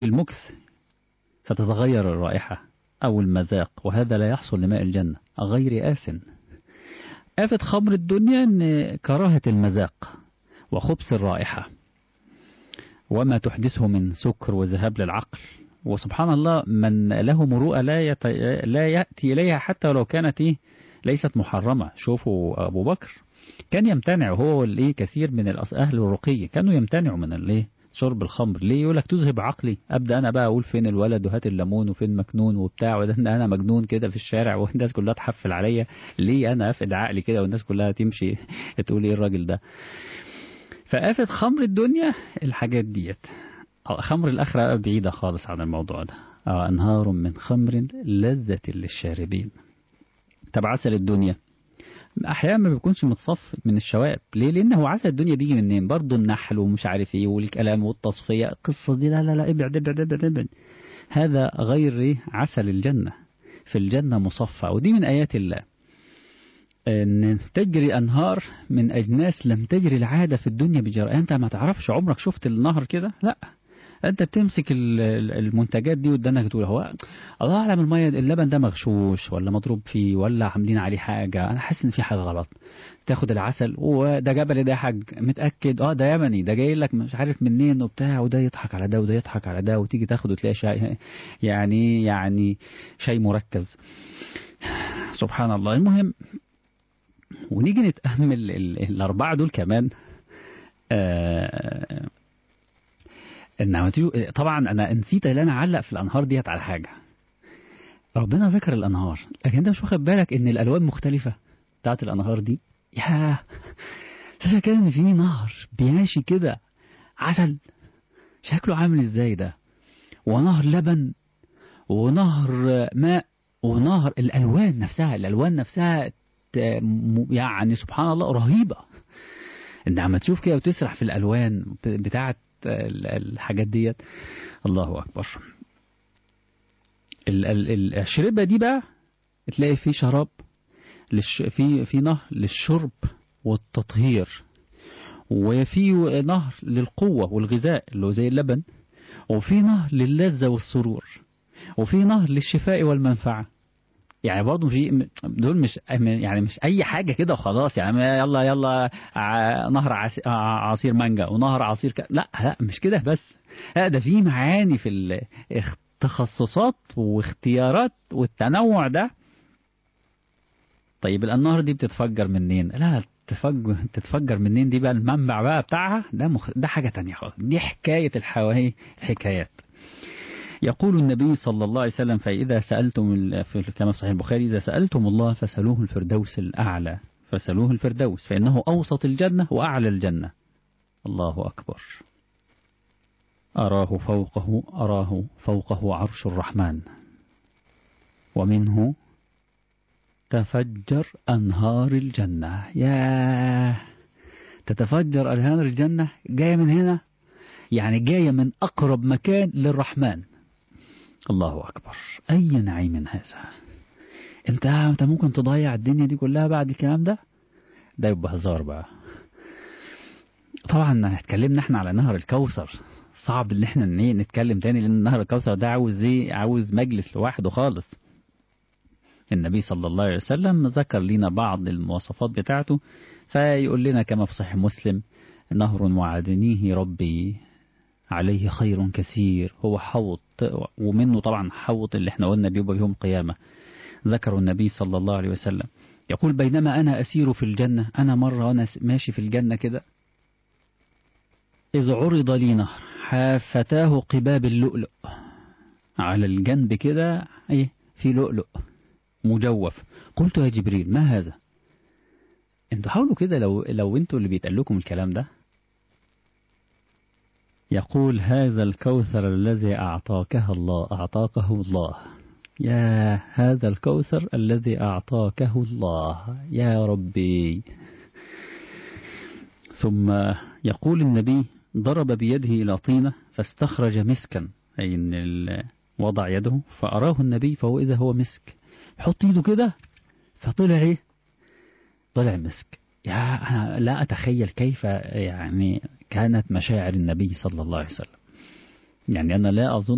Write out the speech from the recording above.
المكث فتتغير الرائحة أو المذاق وهذا لا يحصل لماء الجنة غير آسن آفة خمر الدنيا أن كراهة المذاق وخبث الرائحة وما تحدثه من سكر وذهاب للعقل وسبحان الله من له مروءة لا, يت... لا يأتي إليها حتى لو كانت إيه ليست محرمة شوفوا أبو بكر كان يمتنع هو والإيه كثير من أهل الرقي كانوا يمتنعوا من الإيه شرب الخمر ليه يقول لك تذهب عقلي ابدا انا بقى اقول فين الولد وهات الليمون وفين مكنون وبتاع وده انا مجنون كده في الشارع والناس كلها تحفل عليا ليه انا افقد عقلي كده والناس كلها تمشي تقول ايه الراجل ده فآفة خمر الدنيا الحاجات ديت خمر الآخرة بعيدة خالص عن الموضوع ده أنهار من خمر لذة للشاربين طب عسل الدنيا احيانا ما بيكونش متصف من الشوائب ليه لان هو عسل الدنيا بيجي منين برضه النحل ومش عارف ايه والكلام والتصفيه القصه دي لا لا لا ابعد ابعد ابعد ابعد هذا غير عسل الجنه في الجنه مصفى ودي من ايات الله ان تجري انهار من اجناس لم تجري العاده في الدنيا بجرى انت ما تعرفش عمرك شفت النهر كده لا انت بتمسك المنتجات دي قدامك تقول هو الله اعلم الميه اللبن ده مغشوش ولا مضروب فيه ولا عاملين عليه حاجه انا حاسس ان في حاجه غلط تاخد العسل وده جبل ده يا حاج متاكد اه ده يمني ده جاي لك مش عارف منين وبتاع وده يضحك على ده وده يضحك على ده وتيجي تاخده تلاقي شيء يعني يعني شيء مركز سبحان الله المهم ونيجي نتامل الاربعه دول كمان آه انما طبعا انا نسيت ان انا اعلق في الانهار ديت على حاجه ربنا ذكر الانهار لكن انت مش واخد بالك ان الالوان مختلفه بتاعت الانهار دي يا تخيل كده ان في نهر بيماشي كده عسل شكله عامل ازاي ده ونهر لبن ونهر ماء ونهر الالوان نفسها الالوان نفسها يعني سبحان الله رهيبه انت عم تشوف كده وتسرح في الالوان بتاعت الحاجات ديت الله أكبر الشربة دي بقى تلاقي في شراب في في نهر للشرب والتطهير وفي نهر للقوة والغذاء اللي هو زي اللبن وفي نهر للذة والسرور وفي نهر للشفاء والمنفعة يعني برضه في دول مش يعني مش اي حاجه كده وخلاص يعني يلا يلا نهر عصير مانجا ونهر عصير ك... لا لا مش كده بس لا ده في معاني في التخصصات واختيارات والتنوع ده طيب الانهار دي بتتفجر منين لا تفجر تتفجر منين دي بقى المنبع بقى بتاعها ده مخ... ده حاجه تانية خالص دي حكايه الحواهي الحكايات يقول النبي صلى الله عليه وسلم فإذا سألتم في كما صحيح البخاري إذا سألتم الله فسألوه الفردوس الأعلى فسألوه الفردوس فإنه أوسط الجنة وأعلى الجنة الله أكبر أراه فوقه أراه فوقه عرش الرحمن ومنه تفجر أنهار الجنة يا تتفجر أنهار الجنة جاية من هنا يعني جاية من أقرب مكان للرحمن الله أكبر أي نعيم هذا أنت أنت ممكن تضيع الدنيا دي كلها بعد الكلام ده ده يبقى هزار بقى طبعا اتكلمنا احنا على نهر الكوثر صعب ان احنا نتكلم تاني لان نهر الكوثر ده عاوز ايه عاوز مجلس لوحده خالص النبي صلى الله عليه وسلم ذكر لنا بعض المواصفات بتاعته فيقول لنا كما في صحيح مسلم نهر وعدنيه ربي عليه خير كثير هو حوض ومنه طبعا حوض اللي احنا قلنا بيبقى يوم القيامة ذكر النبي صلى الله عليه وسلم يقول بينما أنا أسير في الجنة أنا مرة وأنا ماشي في الجنة كده إذ عرض لي نهر حافتاه قباب اللؤلؤ على الجنب كده ايه في لؤلؤ مجوف قلت يا جبريل ما هذا انتوا حاولوا كده لو لو انتوا اللي بيتقال لكم الكلام ده يقول هذا الكوثر الذي أعطاكه الله أعطاكه الله يا هذا الكوثر الذي أعطاكه الله يا ربي ثم يقول النبي ضرب بيده إلى طينة فاستخرج مسكا أي إن وضع يده فأراه النبي فهو إذا هو مسك حط ايده كده فطلع إيه طلع مسك يا أنا لا أتخيل كيف يعني كانت مشاعر النبي صلى الله عليه وسلم يعني أنا لا أظن